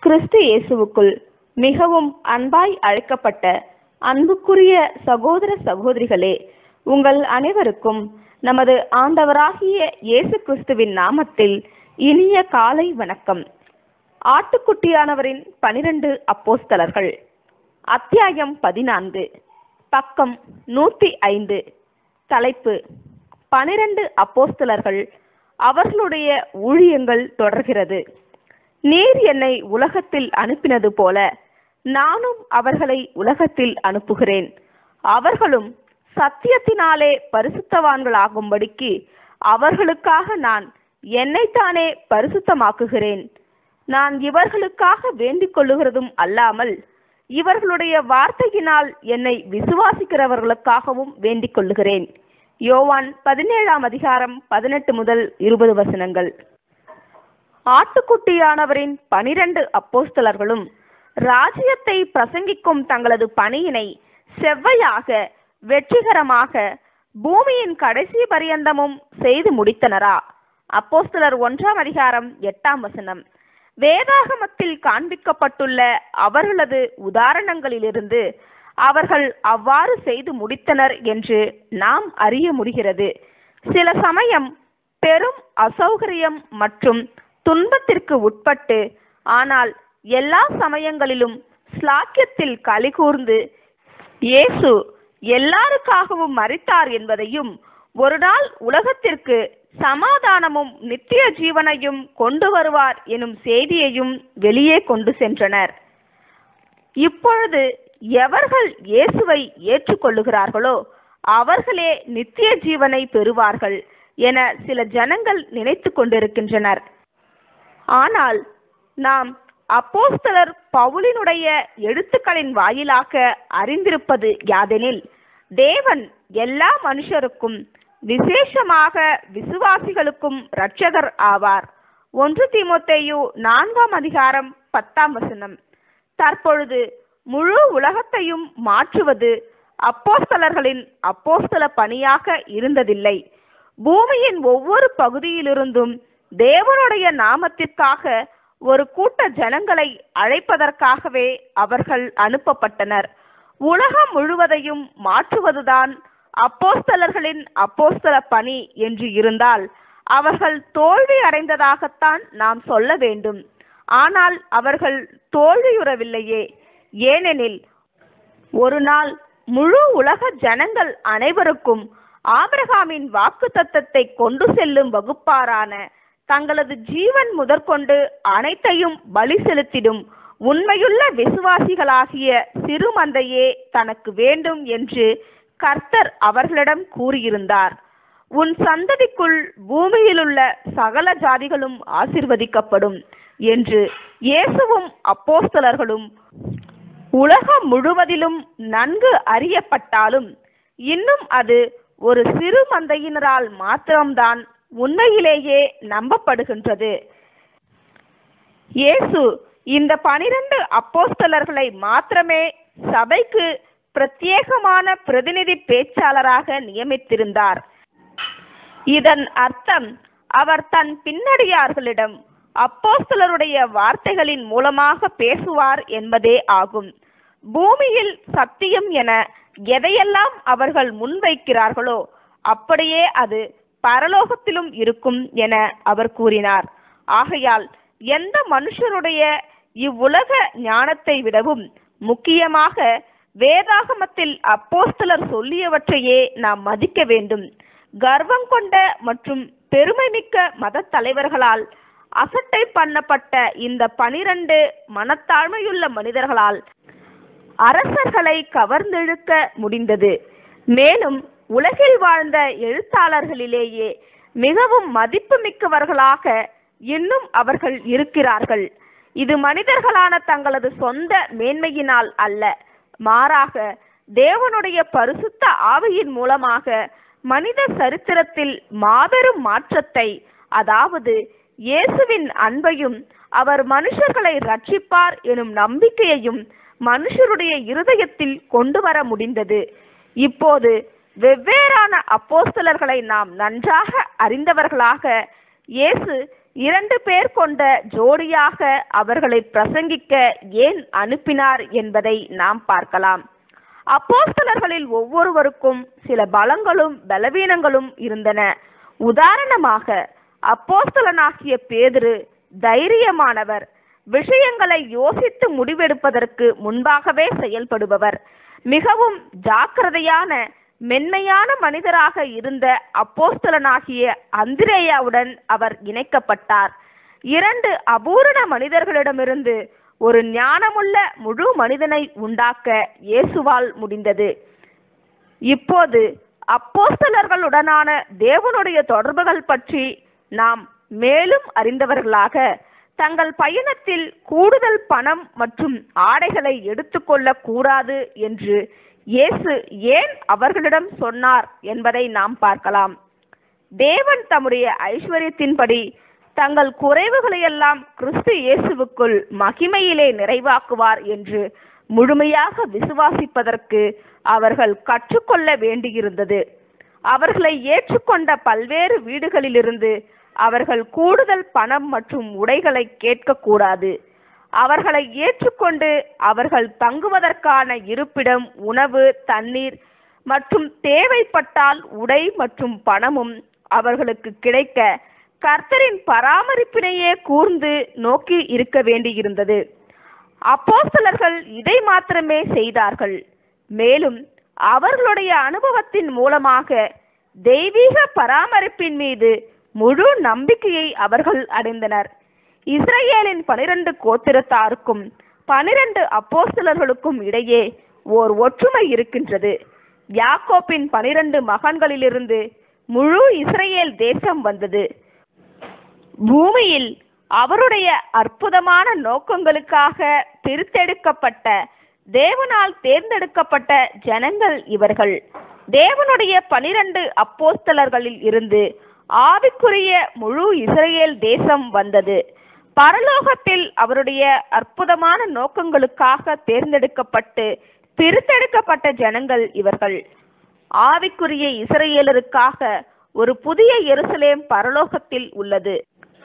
கிறிஸ்து இயேசுவுக்குள் மிகவும் அன்பாய் அழைக்கப்பட்ட அன்புக்குரிய சகோதர சகோதரிகளே உங்கள் அனைவருக்கும் நமது ஆண்டவராகிய இயேசு கிறிஸ்துவின் நாமத்தில் இனிய காலை வணக்கம் ஆட்டுக்குட்டியானவரின் பனிரெண்டு அப்போஸ்தலர்கள் அத்தியாயம் பதினான்கு பக்கம் நூத்தி ஐந்து தலைப்பு பனிரெண்டு அப்போஸ்தலர்கள் அவர்களுடைய ஊழியங்கள் தொடர்கிறது நீர் என்னை உலகத்தில் அனுப்பினது போல நானும் அவர்களை உலகத்தில் அனுப்புகிறேன் அவர்களும் சத்தியத்தினாலே பரிசுத்தவான்களாகும்படிக்கு அவர்களுக்காக நான் என்னைத்தானே பரிசுத்தமாக்குகிறேன் நான் இவர்களுக்காக வேண்டிக் கொள்ளுகிறதும் அல்லாமல் இவர்களுடைய வார்த்தையினால் என்னை விசுவாசிக்கிறவர்களுக்காகவும் வேண்டிக் கொள்ளுகிறேன் யோவான் பதினேழாம் அதிகாரம் பதினெட்டு முதல் இருபது வசனங்கள் ஆட்டுக்குட்டியானவரின் பனிரெண்டு அப்போஸ்தலர்களும் ராஜ்யத்தை பிரசங்கிக்கும் தங்களது பணியினை செவ்வையாக வெற்றிகரமாக பூமியின் கடைசி பரியந்தமும் செய்து முடித்தனரா அப்போஸ்தலர் ஒன்றாம் அதிகாரம் எட்டாம் வசனம் வேதாகமத்தில் காண்பிக்கப்பட்டுள்ள அவர்களது உதாரணங்களிலிருந்து அவர்கள் அவ்வாறு செய்து முடித்தனர் என்று நாம் அறிய முடிகிறது சில சமயம் பெரும் அசௌகரியம் மற்றும் துன்பத்திற்கு உட்பட்டு ஆனால் எல்லா சமயங்களிலும் ஸ்லாக்கியத்தில் கலிகூர்ந்து இயேசு எல்லாருக்காகவும் மறித்தார் என்பதையும் ஒரு நாள் உலகத்திற்கு சமாதானமும் நித்திய ஜீவனையும் கொண்டு வருவார் எனும் செய்தியையும் வெளியே கொண்டு சென்றனர் இப்பொழுது எவர்கள் இயேசுவை ஏற்றுக்கொள்ளுகிறார்களோ அவர்களே நித்திய ஜீவனை பெறுவார்கள் என சில ஜனங்கள் நினைத்து கொண்டிருக்கின்றனர் ஆனால் நாம் அப்போஸ்தலர் பவுலினுடைய எழுத்துக்களின் வாயிலாக அறிந்திருப்பது யாதெனில் தேவன் எல்லா மனுஷருக்கும் விசேஷமாக விசுவாசிகளுக்கும் இரட்சகர் ஆவார் ஒன்று தீமோத்தேயு நான்காம் அதிகாரம் பத்தாம் வசனம் தற்பொழுது முழு உலகத்தையும் மாற்றுவது அப்போஸ்தலர்களின் அப்போஸ்தல பணியாக இருந்ததில்லை பூமியின் ஒவ்வொரு பகுதியிலிருந்தும் தேவனுடைய நாமத்திற்காக ஒரு கூட்ட ஜனங்களை அழைப்பதற்காகவே அவர்கள் அனுப்பப்பட்டனர் உலகம் முழுவதையும் மாற்றுவதுதான் அப்போஸ்தலர்களின் அப்போஸ்தல பணி என்று இருந்தால் அவர்கள் தோல்வி அடைந்ததாகத்தான் நாம் சொல்ல வேண்டும் ஆனால் அவர்கள் தோல்வியுறவில்லையே ஏனெனில் ஒரு நாள் முழு உலக ஜனங்கள் அனைவருக்கும் ஆபிரகாமின் வாக்கு தத்தத்தை கொண்டு செல்லும் வகுப்பாரான தங்களது ஜீவன் முதற்கொண்டு அனைத்தையும் பலி செலுத்திடும் உண்மையுள்ள விசுவாசிகளாகிய சிறுமந்தையே தனக்கு வேண்டும் என்று கர்த்தர் அவர்களிடம் கூறியிருந்தார் உன் சந்ததிக்குள் பூமியிலுள்ள சகல ஜாதிகளும் ஆசிர்வதிக்கப்படும் என்று இயேசுவும் அப்போஸ்தலர்களும் உலகம் முழுவதிலும் நன்கு அறியப்பட்டாலும் இன்னும் அது ஒரு சிறு மந்தையினரால் மாத்திரம்தான் உண்மையிலேயே நம்பப்படுகின்றது இயேசு இந்த பனிரெண்டு அப்போஸ்தலர்களை மாத்திரமே சபைக்கு பிரத்யேகமான பிரதிநிதி பேச்சாளராக நியமித்திருந்தார் இதன் அர்த்தம் அவர் தன் பின்னடியார்களிடம் அப்போஸ்தலருடைய வார்த்தைகளின் மூலமாக பேசுவார் என்பதே ஆகும் பூமியில் சத்தியம் என எதையெல்லாம் அவர்கள் முன்வைக்கிறார்களோ அப்படியே அது பரலோகத்திலும் இருக்கும் என அவர் கூறினார் ஆகையால் எந்த மனுஷருடைய இவ்வுலக ஞானத்தை விடவும் முக்கியமாக வேதாகமத்தில் அப்போஸ்தலர் சொல்லியவற்றையே நாம் மதிக்க வேண்டும் கர்வம் கொண்ட மற்றும் பெருமைமிக்க மத தலைவர்களால் அசட்டை பண்ணப்பட்ட இந்த பனிரண்டு மனத்தாழ்மையுள்ள மனிதர்களால் அரசர்களை கவர்ந்தெழுக்க முடிந்தது மேலும் உலகில் வாழ்ந்த எழுத்தாளர்களிலேயே மிகவும் மதிப்புமிக்கவர்களாக இன்னும் அவர்கள் இருக்கிறார்கள் இது மனிதர்களான தங்களது சொந்த மேன்மையினால் அல்ல மாறாக தேவனுடைய பரிசுத்த ஆவியின் மூலமாக மனித சரித்திரத்தில் மாபெரும் மாற்றத்தை அதாவது இயேசுவின் அன்பையும் அவர் மனுஷர்களை ரட்சிப்பார் எனும் நம்பிக்கையையும் மனுஷருடைய இருதயத்தில் கொண்டு வர முடிந்தது இப்போது வெவ்வேறான அப்போஸ்தலர்களை நாம் நன்றாக அறிந்தவர்களாக இயேசு இரண்டு பேர் கொண்ட ஜோடியாக அவர்களை பிரசங்கிக்க ஏன் அனுப்பினார் என்பதை நாம் பார்க்கலாம் அப்போஸ்தலர்களில் ஒவ்வொருவருக்கும் சில பலங்களும் பலவீனங்களும் இருந்தன உதாரணமாக அப்போஸ்தலனாகிய பேதுரு தைரியமானவர் விஷயங்களை யோசித்து முடிவெடுப்பதற்கு முன்பாகவே செயல்படுபவர் மிகவும் ஜாக்கிரதையான மென்மையான மனிதராக இருந்த அப்போஸ்தலனாகிய அந்திரேயாவுடன் அவர் இணைக்கப்பட்டார் இரண்டு அபூரண மனிதர்களிடமிருந்து ஒரு ஞானமுள்ள முழு மனிதனை உண்டாக்க இயேசுவால் முடிந்தது இப்போது அப்போஸ்தலர்களுடனான தேவனுடைய தொடர்புகள் பற்றி நாம் மேலும் அறிந்தவர்களாக தங்கள் பயணத்தில் கூடுதல் பணம் மற்றும் ஆடைகளை எடுத்துக்கொள்ளக் கூடாது என்று இயேசு ஏன் அவர்களிடம் சொன்னார் என்பதை நாம் பார்க்கலாம் தேவன் தம்முடைய ஐஸ்வர்யத்தின்படி தங்கள் குறைவுகளையெல்லாம் கிறிஸ்து இயேசுவுக்குள் மகிமையிலே நிறைவாக்குவார் என்று முழுமையாக விசுவாசிப்பதற்கு அவர்கள் கற்றுக்கொள்ள வேண்டியிருந்தது அவர்களை ஏற்றுக்கொண்ட பல்வேறு வீடுகளிலிருந்து அவர்கள் கூடுதல் பணம் மற்றும் உடைகளை கேட்கக்கூடாது அவர்களை ஏற்றுக்கொண்டு அவர்கள் தங்குவதற்கான இருப்பிடம் உணவு தண்ணீர் மற்றும் தேவைப்பட்டால் உடை மற்றும் பணமும் அவர்களுக்கு கிடைக்க கர்த்தரின் பராமரிப்பினையே கூர்ந்து நோக்கி இருக்க வேண்டியிருந்தது அப்போஸ்தலர்கள் இதை மாத்திரமே செய்தார்கள் மேலும் அவர்களுடைய அனுபவத்தின் மூலமாக தெய்வீக பராமரிப்பின் மீது முழு நம்பிக்கையை அவர்கள் அடைந்தனர் இஸ்ரேலின் பனிரெண்டு கோத்திரத்தாருக்கும் பனிரெண்டு அப்போஸ்தலர்களுக்கும் இடையே ஓர் ஒற்றுமை இருக்கின்றது யாக்கோப்பின் பனிரெண்டு மகன்களிலிருந்து முழு இஸ்ரேல் தேசம் வந்தது பூமியில் அவருடைய அற்புதமான நோக்கங்களுக்காக பிரித்தெடுக்கப்பட்ட தேவனால் தேர்ந்தெடுக்கப்பட்ட ஜனங்கள் இவர்கள் தேவனுடைய பனிரெண்டு அப்போஸ்தலர்களில் இருந்து ஆவிக்குரிய முழு இஸ்ரேல் தேசம் வந்தது பரலோகத்தில் அவருடைய அற்புதமான நோக்கங்களுக்காக தேர்ந்தெடுக்கப்பட்டு பிரித்தெடுக்கப்பட்ட ஜனங்கள் இவர்கள் ஆவிக்குரிய இஸ்ரேலருக்காக ஒரு புதிய எருசலேம் பரலோகத்தில் உள்ளது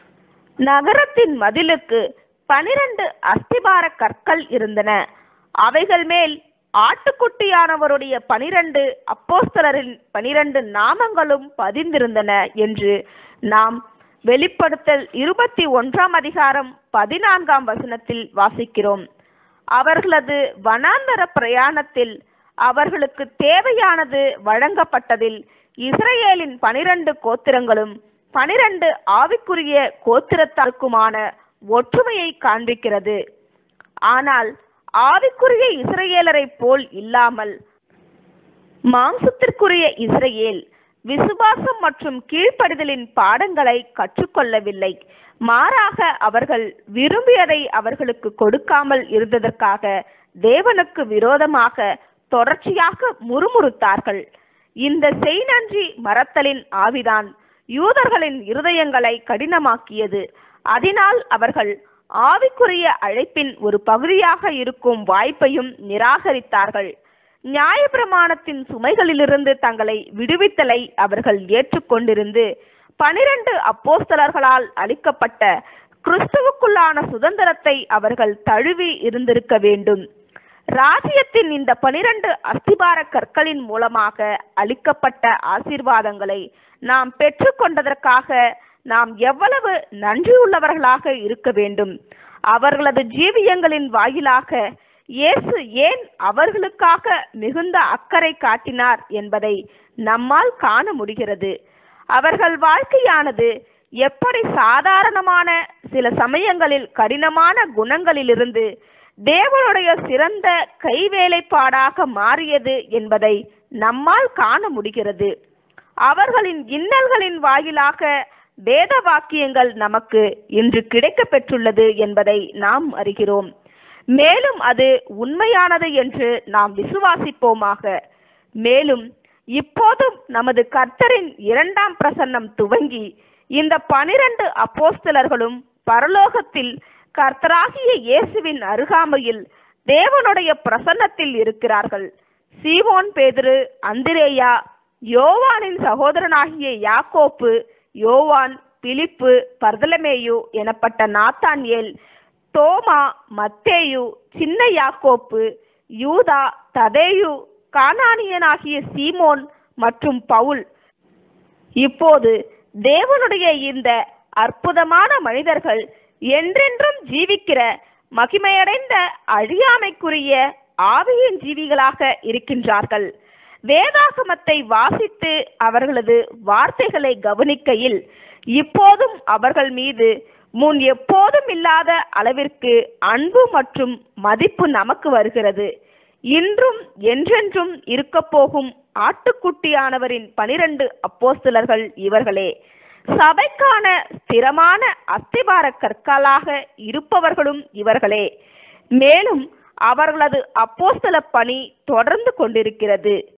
நகரத்தின் மதிலுக்கு பனிரெண்டு அஸ்திபார கற்கள் இருந்தன அவைகள் மேல் ஆட்டுக்குட்டியானவருடைய பனிரெண்டு அப்போஸ்தலரின் பனிரெண்டு நாமங்களும் பதிந்திருந்தன என்று நாம் வெளிப்படுத்தல் இருபத்தி ஒன்றாம் அதிகாரம் பதினான்காம் வசனத்தில் வாசிக்கிறோம் அவர்களது வனாந்தர பிரயாணத்தில் அவர்களுக்கு தேவையானது வழங்கப்பட்டதில் இஸ்ரேலின் பனிரெண்டு கோத்திரங்களும் பனிரெண்டு ஆவிக்குரிய கோத்திரத்தாருக்குமான ஒற்றுமையை காண்பிக்கிறது ஆனால் ஆவிக்குரிய இஸ்ரேலரை போல் இல்லாமல் மாம்சத்திற்குரிய இஸ்ரேல் விசுவாசம் மற்றும் கீழ்ப்படிதலின் பாடங்களை கற்றுக்கொள்ளவில்லை மாறாக அவர்கள் விரும்பியதை அவர்களுக்கு கொடுக்காமல் இருந்ததற்காக தேவனுக்கு விரோதமாக தொடர்ச்சியாக முறுமுறுத்தார்கள் இந்த செய்நன்றி மறத்தலின் ஆவிதான் யூதர்களின் இருதயங்களை கடினமாக்கியது அதனால் அவர்கள் ஆவிக்குரிய அழைப்பின் ஒரு பகுதியாக இருக்கும் வாய்ப்பையும் நிராகரித்தார்கள் நியாயப்பிரமாணத்தின் சுமைகளிலிருந்து தங்களை விடுவித்தலை அவர்கள் ஏற்றுக்கொண்டிருந்து பனிரெண்டு அப்போஸ்தலர்களால் அளிக்கப்பட்ட கிறிஸ்துவுக்குள்ளான சுதந்திரத்தை அவர்கள் தழுவி இருந்திருக்க வேண்டும் ராஜ்யத்தின் இந்த பனிரெண்டு அஸ்திபார கற்களின் மூலமாக அளிக்கப்பட்ட ஆசீர்வாதங்களை நாம் பெற்றுக்கொண்டதற்காக நாம் எவ்வளவு நன்றியுள்ளவர்களாக இருக்க வேண்டும் அவர்களது ஜீவியங்களின் வாயிலாக இயேசு ஏன் அவர்களுக்காக மிகுந்த அக்கறை காட்டினார் என்பதை நம்மால் காண முடிகிறது அவர்கள் வாழ்க்கையானது எப்படி சாதாரணமான சில சமயங்களில் கடினமான குணங்களிலிருந்து தேவனுடைய சிறந்த கைவேலைப்பாடாக மாறியது என்பதை நம்மால் காண முடிகிறது அவர்களின் இன்னல்களின் வாயிலாக வேத வாக்கியங்கள் நமக்கு இன்று கிடைக்கப் பெற்றுள்ளது என்பதை நாம் அறிகிறோம் மேலும் அது உண்மையானது என்று நாம் விசுவாசிப்போமாக மேலும் இப்போதும் நமது கர்த்தரின் இரண்டாம் பிரசன்னம் துவங்கி இந்த பனிரெண்டு அப்போஸ்தலர்களும் பரலோகத்தில் கர்த்தராகிய இயேசுவின் அருகாமையில் தேவனுடைய பிரசன்னத்தில் இருக்கிறார்கள் சீமோன் பேதுரு அந்திரேயா யோவானின் சகோதரனாகிய யாக்கோப்பு யோவான் பிலிப்பு பர்தலமேயு எனப்பட்ட நாத்தான்யேல் தோமா மத்தேயு சின்ன யாக்கோப்பு யூதா ததேயு கானானியனாகிய சீமோன் மற்றும் பவுல் இப்போது தேவனுடைய இந்த அற்புதமான மனிதர்கள் என்றென்றும் ஜீவிக்கிற மகிமையடைந்த அழியாமைக்குரிய ஆவியின் ஜீவிகளாக இருக்கின்றார்கள் வேதாகமத்தை வாசித்து அவர்களது வார்த்தைகளை கவனிக்கையில் இப்போதும் அவர்கள் மீது முன் எப்போதும் இல்லாத அளவிற்கு அன்பு மற்றும் மதிப்பு நமக்கு வருகிறது இன்றும் என்றென்றும் இருக்கப் போகும் ஆட்டுக்குட்டியானவரின் பனிரெண்டு அப்போஸ்தலர்கள் இவர்களே சபைக்கான ஸ்திரமான அஸ்திபார கற்களாக இருப்பவர்களும் இவர்களே மேலும் அவர்களது அப்போஸ்தல பணி தொடர்ந்து கொண்டிருக்கிறது